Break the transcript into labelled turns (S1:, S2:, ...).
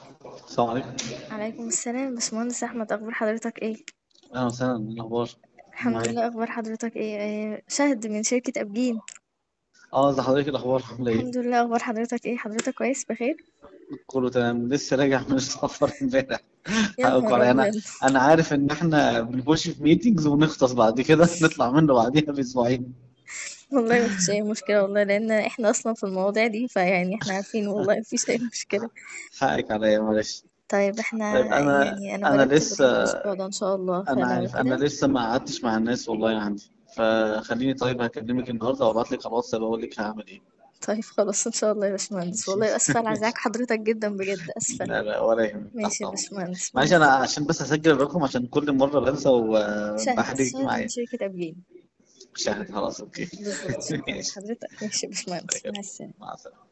S1: السلام عليكم
S2: عليكم السلام باشمهندس احمد اخبار حضرتك ايه
S1: اهلا وسهلا ايه الاخبار
S2: الحمد
S1: معاك
S2: لله اخبار حضرتك ايه, إيه شهد من شركة ابجين
S1: اه ازي حضرتك إيه الاخبار عامله ايه
S2: الحمد لله اخبار حضرتك ايه حضرتك كويس بخير
S1: كله تمام لسه راجع من السفر امبارح
S2: يا
S1: حقكم
S2: نهار
S1: عليا انا
S2: ابيض
S1: انا عارف ان احنا بنخش في ميتينجز ونختص بعد كده نطلع منه بعديها باسبوعين
S2: والله ما فيش اي مشكلة والله لان احنا اصلا في المواضيع دي فيعني احنا عارفين والله ما فيش اي مشكلة
S1: حقك عليا معلش
S2: طيب احنا
S1: طيب انا
S2: يعني انا
S1: انا
S2: برتب
S1: لسه
S2: الاسبوع ده ان شاء الله
S1: انا
S2: فلو
S1: عارف انا
S2: كده
S1: لسه ما قعدتش مع الناس والله عندي فخليني طيب هكلمك النهارده وابعت لك على الواتساب اقول لك هعمل ايه
S2: طيب خلاص ان شاء الله يا باشمهندس
S1: ماشي
S2: والله اسفة على ازعاج حضرتك جدا بجد اسفة
S1: لا لا ولا يهمك
S2: ماشي
S1: تحت
S2: يا
S1: امرك
S2: باشمهندس
S1: معلش انا
S2: ماشي
S1: عشان بس اسجل الرقم عشان كل مره بنسى
S2: شهد
S1: وبحرجك
S2: شهد من
S1: معايا
S2: شركة ابجين
S1: شهد خلاص اوكي
S2: بالظبط شكرا
S1: ماشي
S2: لحضرتك ماشي يا باشمهندس
S1: طيب،
S2: مع السلامة
S1: مع السلامه